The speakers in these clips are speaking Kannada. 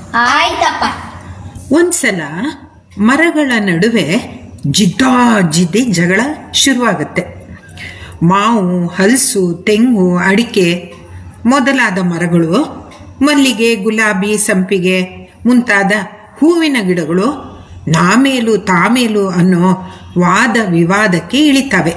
ಆಯ್ತಪ್ಪ ಒಂದ್ಸಲ ಮರಗಳ ನಡುವೆ ಜಿದ್ದಾಜಿದ್ದಿ ಜಗಳ ಶುರುವಾಗುತ್ತೆ ಮಾವು ಹಲಸು ತೆಂಗು ಅಡಿಕೆ ಮೊದಲಾದ ಮರಗಳು ಮಲ್ಲಿಗೆ ಗುಲಾಬಿ ಸಂಪಿಗೆ ಮುಂತಾದ ಹೂವಿನ ಗಿಡಗಳು ನಾಮೇಲು ತಾಮೇಲು ಅನ್ನೋ ವಾದ ವಿವಾದಕ್ಕೆ ಇಳಿತವೆ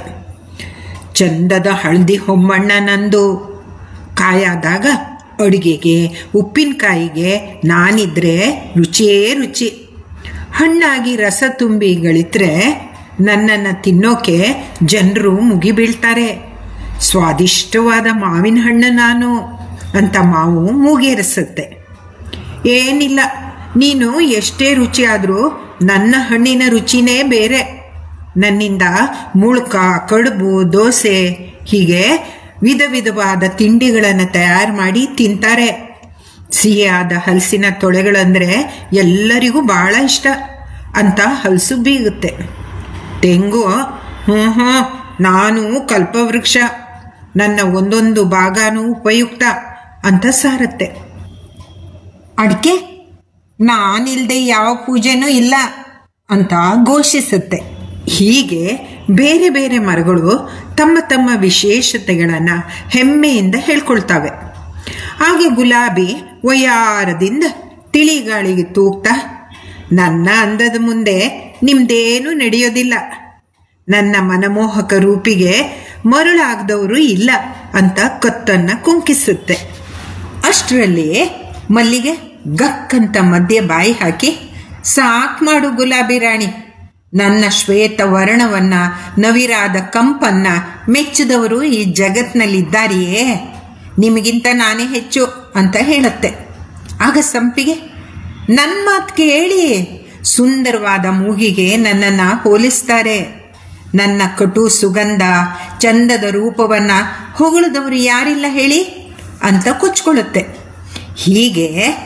ಚಂದದ ಹಳದಿ ಹೊಮ್ಮಣ್ಣ ನಂದು ಕಾಯಾದಾಗ ಅಡುಗೆಗೆ ಉಪ್ಪಿನಕಾಯಿಗೆ ನಾನಿದ್ರೆ ರುಚಿಯೇ ರುಚಿ ಹಣ್ಣಾಗಿ ರಸ ತುಂಬಿ ಗಳಿದ್ರೆ ನನ್ನನ್ನು ತಿನ್ನೋಕೆ ಜನರು ಮುಗಿಬೀಳ್ತಾರೆ ಸ್ವಾದಿಷ್ಟವಾದ ಮಾವಿನ ಹಣ್ಣು ನಾನು ಅಂತ ಮಾವು ಮೂಗೇರಿಸುತ್ತೆ ಏನಿಲ್ಲ ನೀನು ಎಷ್ಟೇ ರುಚಿ ಆದರೂ ನನ್ನ ಹಣ್ಣಿನ ರುಚಿನೇ ಬೇರೆ ನನ್ನಿಂದ ಮುಳ್ಕ ಕಡುಬು ದೋಸೆ ಹೀಗೆ ವಿಧ ವಿಧವಾದ ತಿಂಡಿಗಳನ್ನು ತಯಾರು ಮಾಡಿ ತಿಂತಾರೆ ಸಿಹಿಯಾದ ಹಲಸಿನ ತೊಳೆಗಳಂದ್ರೆ ಎಲ್ಲರಿಗೂ ಬಹಳ ಇಷ್ಟ ಅಂತ ಹಲಸು ಬೀಗುತ್ತೆ ತೆಂಗು ಹ್ಞೂ ಹ್ಞೂ ನಾನು ಕಲ್ಪವೃಕ್ಷ ನನ್ನ ಒಂದೊಂದು ಭಾಗನೂ ಉಪಯುಕ್ತ ಅಂತ ಸಾರತ್ತೆ ಅಡಿಕೆ ನಾನಿಲ್ದೆ ಯಾವ ಪೂಜೆನೂ ಇಲ್ಲ ಅಂತ ಘೋಷಿಸುತ್ತೆ ಹೀಗೆ ಬೇರೆ ಬೇರೆ ಮರಗಳು ತಮ್ಮ ತಮ್ಮ ವಿಶೇಷತೆಗಳನ್ನು ಹೆಮ್ಮೆಯಿಂದ ಹೇಳ್ಕೊಳ್ತವೆ ಆಗ ಗುಲಾಬಿ ವಯಾರದಿಂದ ತಿಳಿಗಾಳಿಗೆ ತೂಗ್ತಾ ನನ್ನ ಅಂದದ ಮುಂದೆ ನಿಮ್ದೇನೂ ನಡೆಯೋದಿಲ್ಲ ನನ್ನ ಮನಮೋಹಕ ರೂಪಿಗೆ ಮರುಳಾಗದವರು ಇಲ್ಲ ಅಂತ ಕತ್ತನ್ನು ಕುಂಕಿಸುತ್ತೆ ಅಷ್ಟರಲ್ಲಿ ಮಲ್ಲಿಗೆ ಗಕ್ಕಂತ ಮಧ್ಯೆ ಬಾಯಿ ಹಾಕಿ ಸಾಕ್ ಮಾಡು ಗುಲಾಬಿ ರಾಣಿ ನನ್ನ ಶ್ವೇತ ವರ್ಣವನ್ನ ನವಿರಾದ ಕಂಪನ್ನ ಮೆಚ್ಚಿದವರು ಈ ಜಗತ್ನಲ್ಲಿದ್ದಾರೆಯೇ ನಿಮಗಿಂತ ನಾನೇ ಹೆಚ್ಚು ಅಂತ ಹೇಳುತ್ತೆ ಆಗ ಸಂಪಿಗೆ ನನ್ನ ಮಾತು ಕೇಳಿ ಸುಂದರವಾದ ಮೂಗಿಗೆ ನನ್ನನ್ನು ಹೋಲಿಸ್ತಾರೆ ನನ್ನ ಕಟು ಸುಗಂಧ ಚಂದದ ರೂಪವನ್ನು ಹೊಗಳದವರು ಯಾರಿಲ್ಲ ಹೇಳಿ ಅಂತ ಕೊಚ್ಕೊಳ್ಳುತ್ತೆ ಹೀಗೆ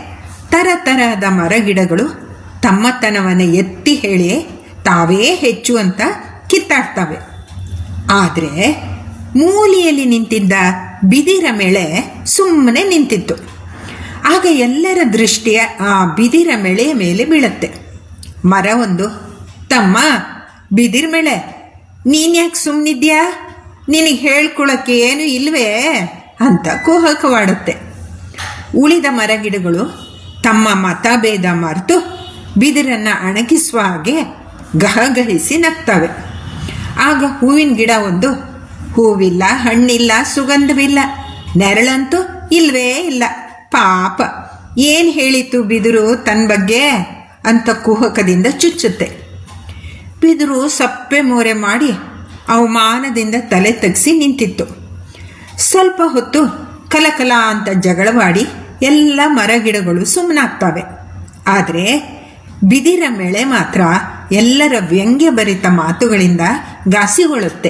ತರತರಹದ ಮರಗಿಡಗಳು ತಮ್ಮತನವನ್ನು ಎತ್ತಿ ಹೇಳಿ ತಾವೇ ಹೆಚ್ಚು ಅಂತ ಕಿತ್ತಾಡ್ತವೆ ಆದರೆ ಮೂಲೆಯಲ್ಲಿ ನಿಂತಿದ್ದ ಬಿದಿರ ಮೇಳೆ ಸುಮ್ಮನೆ ನಿಂತಿತ್ತು ಆಗ ಎಲ್ಲರ ದೃಷ್ಟಿಯ ಆ ಬಿದಿರ ಮೇಳೆಯ ಮೇಲೆ ಬೀಳುತ್ತೆ ಮರ ಒಂದು ತಮ್ಮ ಬಿದಿರ ಮೇಳೆ ನೀನ್ಯಾಕೆ ಸುಮ್ಮನಿದ್ಯಾ ನಿನಗೆ ಹೇಳ್ಕೊಳಕ್ಕೆ ಏನು ಇಲ್ವೇ ಅಂತ ಕುಹಕವಾಡುತ್ತೆ ಉಳಿದ ಮರಗಿಡಗಳು ತಮ್ಮ ಮತಭೇದ ಮರೆತು ಬಿದಿರನ್ನು ಅಣಗಿಸುವ ಹಾಗೆ ಗಹಗಹಿಸಿ ನಗ್ತವೆ ಆಗ ಹೂವಿನ ಗಿಡ ಒಂದು ಹೂವಿಲ್ಲ ಹಣ್ಣಿಲ್ಲ ಸುಗಂಧವಿಲ್ಲ ನೆರಳಂತೂ ಇಲ್ವೇ ಇಲ್ಲ ಪಾಪ ಏನು ಹೇಳಿತು ಬಿದಿರು ತನ್ನ ಬಗ್ಗೆ ಅಂತ ಕುಹಕದಿಂದ ಚುಚ್ಚುತ್ತೆ ಬಿದಿರು ಸಪ್ಪೆ ಮೋರೆ ಮಾಡಿ ಅವಮಾನದಿಂದ ತಲೆ ತಗ್ಸಿ ನಿಂತಿತ್ತು ಸ್ವಲ್ಪ ಹೊತ್ತು ಕಲಕಲ ಅಂತ ಜಗಳವಾಡಿ ಎಲ್ಲ ಮರಗಿಡಗಳು ಸುಮ್ಮನಾಗ್ತವೆ ಆದರೆ ಬಿದಿರ ಮೇಳೆ ಮಾತ್ರ ಎಲ್ಲರ ವ್ಯಂಗ್ಯಭರಿತ ಮಾತುಗಳಿಂದ ಘಾಸಿಗೊಳ್ಳುತ್ತೆ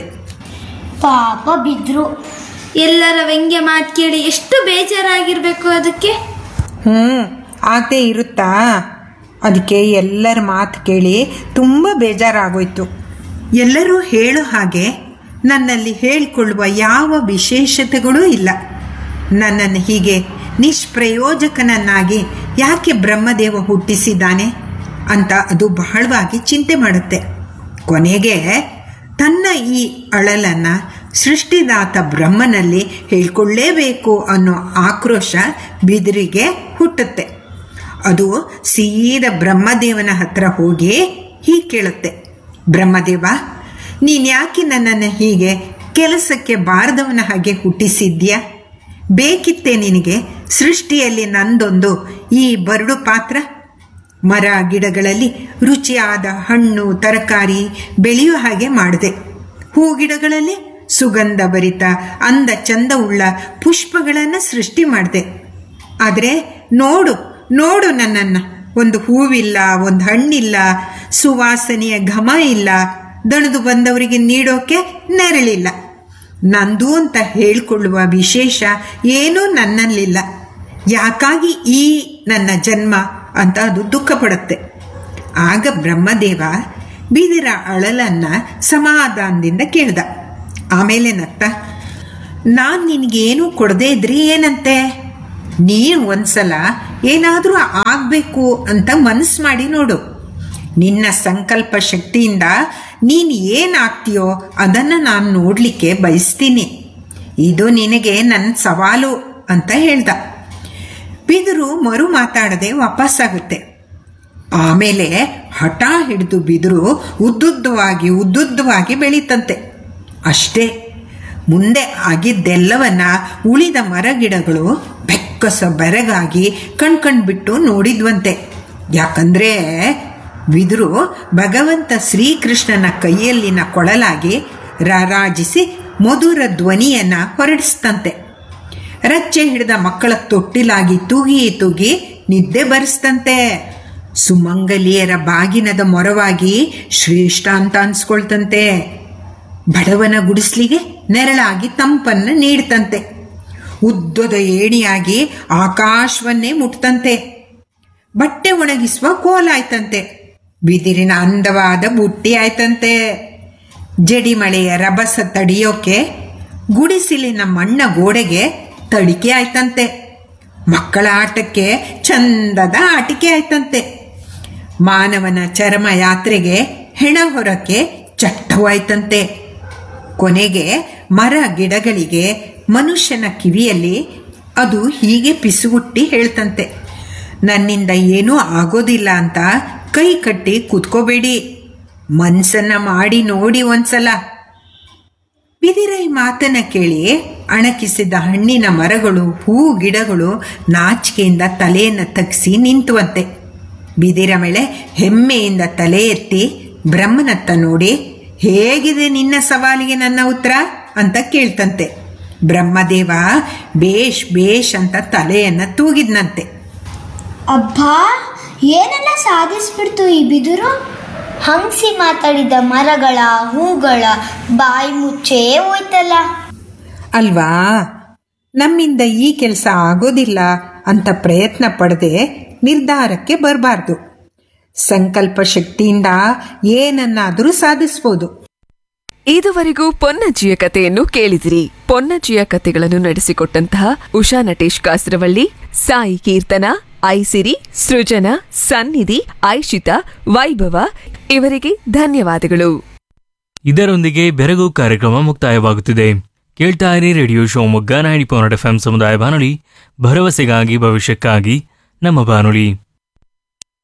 ಪಾಪ ಬಿದ್ರು ಎಲ್ಲರ ವ್ಯಂಗ್ಯ ಮಾತು ಕೇಳಿ ಎಷ್ಟು ಬೇಜಾರಾಗಿರ್ಬೇಕು ಅದಕ್ಕೆ ಹ್ಞೂ ಆಗದೆ ಇರುತ್ತಾ ಅದಕ್ಕೆ ಎಲ್ಲರ ಮಾತು ಕೇಳಿ ತುಂಬ ಬೇಜಾರಾಗೋಯ್ತು ಎಲ್ಲರೂ ಹೇಳೋ ಹಾಗೆ ನನ್ನಲ್ಲಿ ಹೇಳಿಕೊಳ್ಳುವ ಯಾವ ವಿಶೇಷತೆಗಳೂ ಇಲ್ಲ ನನ್ನನ್ನು ಹೀಗೆ ನಿಷ್ಪ್ರಯೋಜಕನನ್ನಾಗಿ ಯಾಕೆ ಬ್ರಹ್ಮದೇವ ಹುಟ್ಟಿಸಿದ್ದಾನೆ ಅಂತ ಅದು ಬಹಳವಾಗಿ ಚಿಂತೆ ಮಾಡುತ್ತೆ ಕೊನೆಗೆ ತನ್ನ ಈ ಅಳಲನ್ನು ಸೃಷ್ಟಿದಾತ ಬ್ರಹ್ಮನಲ್ಲಿ ಹೇಳ್ಕೊಳ್ಳೇಬೇಕು ಅನ್ನೋ ಆಕ್ರೋಶ ಬಿದಿರಿಗೆ ಹುಟ್ಟುತ್ತೆ ಅದು ಸೀದಾ ಬ್ರಹ್ಮದೇವನ ಹತ್ರ ಹೋಗಿ ಹೀಗೆ ಕೇಳುತ್ತೆ ಬ್ರಹ್ಮದೇವ ನೀನು ಯಾಕೆ ನನ್ನನ್ನು ಹೀಗೆ ಕೆಲಸಕ್ಕೆ ಬಾರದವನ ಹಾಗೆ ಹುಟ್ಟಿಸಿದ್ಯಾ ಬೇಕಿತ್ತೆ ನಿನಗೆ ಸೃಷ್ಟಿಯಲ್ಲಿ ನಂದೊಂದು ಈ ಬರಡು ಪಾತ್ರ ಮರ ಗಿಡಗಳಲ್ಲಿ ರುಚಿಯಾದ ಹಣ್ಣು ತರಕಾರಿ ಬೆಳೆಯೋ ಹಾಗೆ ಮಾಡಿದೆ ಹೂ ಗಿಡಗಳಲ್ಲಿ ಸುಗಂಧ ಭರಿತ ಅಂದ ಚಂದವುಳ್ಳ ಪುಷ್ಪಗಳನ್ನು ಸೃಷ್ಟಿ ಮಾಡಿದೆ ಆದರೆ ನೋಡು ನೋಡು ನನ್ನನ್ನು ಒಂದು ಹೂವಿಲ್ಲ ಒಂದು ಹಣ್ಣಿಲ್ಲ ಸುವಾಸನೆಯ ಘಮ ಇಲ್ಲ ದಣಿದು ಬಂದವರಿಗೆ ನೀಡೋಕೆ ನೆರಳಿಲ್ಲ ನಂದು ಅಂತ ಹೇಳಿಕೊಳ್ಳುವ ವಿಶೇಷ ಏನೂ ನನ್ನಲ್ಲಿಲ್ಲ ಯಾಕಾಗಿ ಈ ನನ್ನ ಜನ್ಮ ಅಂತ ಅದು ದುಃಖ ಪಡುತ್ತೆ ಆಗ ಬ್ರಹ್ಮದೇವ ಬಿದಿರ ಅಳಲನ್ನ ಸಮಾಧಾನದಿಂದ ಕೇಳ್ದ ಆಮೇಲೆ ನತ್ತ ನಾನು ನಿನಗೇನು ಕೊಡದೇ ಇದ್ರಿ ಏನಂತೆ ನೀನು ಒಂದ್ಸಲ ಏನಾದರೂ ಆಗಬೇಕು ಅಂತ ಮನಸ್ಸು ಮಾಡಿ ನೋಡು ನಿನ್ನ ಸಂಕಲ್ಪ ಶಕ್ತಿಯಿಂದ ನೀನು ಏನಾಗ್ತೀಯೋ ಅದನ್ನು ನಾನು ನೋಡಲಿಕ್ಕೆ ಬಯಸ್ತೀನಿ ಇದು ನಿನಗೆ ನನ್ನ ಸವಾಲು ಅಂತ ಹೇಳ್ದ ಬಿದಿರು ಮರು ಮಾತಾಡದೆ ವಾಪಸ್ಸಾಗುತ್ತೆ ಆಮೇಲೆ ಹಠ ಹಿಡಿದು ಬಿದಿರು ಉದ್ದುದ್ದವಾಗಿ ಉದ್ದುದ್ದವಾಗಿ ಬೆಳೀತಂತೆ ಅಷ್ಟೇ ಮುಂದೆ ಆಗಿದ್ದೆಲ್ಲವನ್ನ ಉಳಿದ ಮರಗಿಡಗಳು ಬೆಕ್ಕಸ ಬೆರಗಾಗಿ ಕಣ್ಕಂಡ್ಬಿಟ್ಟು ನೋಡಿದ್ವಂತೆ ಯಾಕಂದ್ರೆ ಬಿದಿರು ಭಗವಂತ ಶ್ರೀಕೃಷ್ಣನ ಕೈಯಲ್ಲಿನ ಕೊಳಲಾಗಿ ರಾರಾಜಿಸಿ ಮಧುರ ಧ್ವನಿಯನ್ನ ಹೊರಡಿಸ್ತಂತೆ ರಚ್ಚೆ ಹಿಡಿದ ಮಕ್ಕಳ ತೊಟ್ಟಿಲಾಗಿ ತೂಗಿ ತೂಗಿ ನಿದ್ದೆ ಬರೆಸ್ತಂತೆ ಸುಮಂಗಲಿಯರ ಬಾಗಿನದ ಮೊರವಾಗಿ ಶ್ರೇಷ್ಠ ಅಂತ ಅನ್ಸ್ಕೊಳ್ತಂತೆ ಬಡವನ ಗುಡಿಸ್ಲಿಗೆ ನೆರಳಾಗಿ ತಂಪನ್ನು ನೀಡ್ತಂತೆ ಉದ್ದದ ಏಣಿಯಾಗಿ ಆಕಾಶವನ್ನೇ ಮುಟ್ತಂತೆ ಬಟ್ಟೆ ಒಣಗಿಸುವ ಕೋಲಾಯ್ತಂತೆ ಬಿದಿರಿನ ಅಂದವಾದ ಬುಟ್ಟಿ ಆಯ್ತಂತೆ ಜಡಿಮಳೆಯ ರಭಸ ತಡಿಯೋಕೆ ಗುಡಿಸಿಲಿನ ಮಣ್ಣ ಗೋಡೆಗೆ ತಡಿಕೆ ಆಯ್ತಂತೆ ಮಕ್ಕಳ ಆಟಕ್ಕೆ ಚಂದದ ಆಟಿಕೆ ಆಯ್ತಂತೆ ಮಾನವನ ಚರಮ ಯಾತ್ರೆಗೆ ಹೆಣ ಹೊರಕ್ಕೆ ಚಟ್ಟವಾಯ್ತಂತೆ ಕೊನೆಗೆ ಮರ ಗಿಡಗಳಿಗೆ ಮನುಷ್ಯನ ಕಿವಿಯಲ್ಲಿ ಅದು ಹೀಗೆ ಪಿಸುಗುಟ್ಟಿ ಹೇಳ್ತಂತೆ ನನ್ನಿಂದ ಏನೂ ಆಗೋದಿಲ್ಲ ಅಂತ ಕೈ ಕಟ್ಟಿ ಕೂತ್ಕೋಬೇಡಿ ಮನ್ಸನ್ನ ಮಾಡಿ ನೋಡಿ ಒಂದ್ಸಲ ಬಿದಿರೈ ಮಾತನ್ನ ಕೇಳಿ ಅಣಕಿಸಿದ ಹಣ್ಣಿನ ಮರಗಳು ಹೂ ಗಿಡಗಳು ನಾಚಿಕೆಯಿಂದ ತಲೆಯನ್ನು ತಗ್ಸಿ ನಿಂತುವಂತೆ ಬಿದಿರ ಮೇಲೆ ಹೆಮ್ಮೆಯಿಂದ ತಲೆ ಎತ್ತಿ ಬ್ರಹ್ಮನತ್ತ ನೋಡಿ ಹೇಗಿದೆ ನಿನ್ನ ಸವಾಲಿಗೆ ನನ್ನ ಉತ್ತರ ಅಂತ ಕೇಳ್ತಂತೆ ಬ್ರಹ್ಮದೇವ ಬೇಷ್ ಬೇಷ್ ಅಂತ ತಲೆಯನ್ನ ತೂಗಿದ್ನಂತೆ ಅಬ್ಬಾ ಏನೆಲ್ಲ ಸಾಧಿಸ್ಬಿಡ್ತು ಈ ಬಿದಿರು ಹಂಸಿ ಮಾತಾಡಿದ ಮರಗಳ ಹೂಗಳ ಬಾಯಿ ಮುಚ್ಚೇ ಹೋಯ್ತಲ್ಲ ಅಲ್ವಾ ನಮ್ಮಿಂದ ಈ ಕೆಲಸ ಆಗೋದಿಲ್ಲ ಅಂತ ಪ್ರಯತ್ನ ಪಡದೆ ನಿರ್ಧಾರಕ್ಕೆ ಬರಬಾರ್ದು ಸಂಕಲ್ಪ ಶಕ್ತಿಯಿಂದ ಏನನ್ನಾದರೂ ಸಾಧಿಸ್ಬೋದು ಇದುವರೆಗೂ ಪೊನ್ನಜ್ಜಿಯ ಕಥೆಯನ್ನು ಕೇಳಿದಿರಿ ಪೊನ್ನಜ್ಜಿಯ ಕಥೆಗಳನ್ನು ನಡೆಸಿಕೊಟ್ಟಂತಹ ಉಷಾ ನಟೇಶ್ ಕಾಸರವಳ್ಳಿ ಸಾಯಿ ಕೀರ್ತನ ಐಸಿರಿ ಸೃಜನ ಸನ್ನಿಧಿ ಐಶಿತಾ ವೈಭವ ಇವರಿಗೆ ಧನ್ಯವಾದಗಳು ಇದರೊಂದಿಗೆ ಬೆರಗು ಕಾರ್ಯಕ್ರಮ ಮುಕ್ತಾಯವಾಗುತ್ತಿದೆ ಕೇಳ್ತಾ ಇರಿ radio Shivamogga ninety point F M ಸಮುದಾಯ ಬಾನುಲಿ ಭರವಸೆಗಾಗಿ ಭವಿಷ್ಯಕ್ಕಾಗಿ ನಮ್ಮ ಬಾನುಲಿ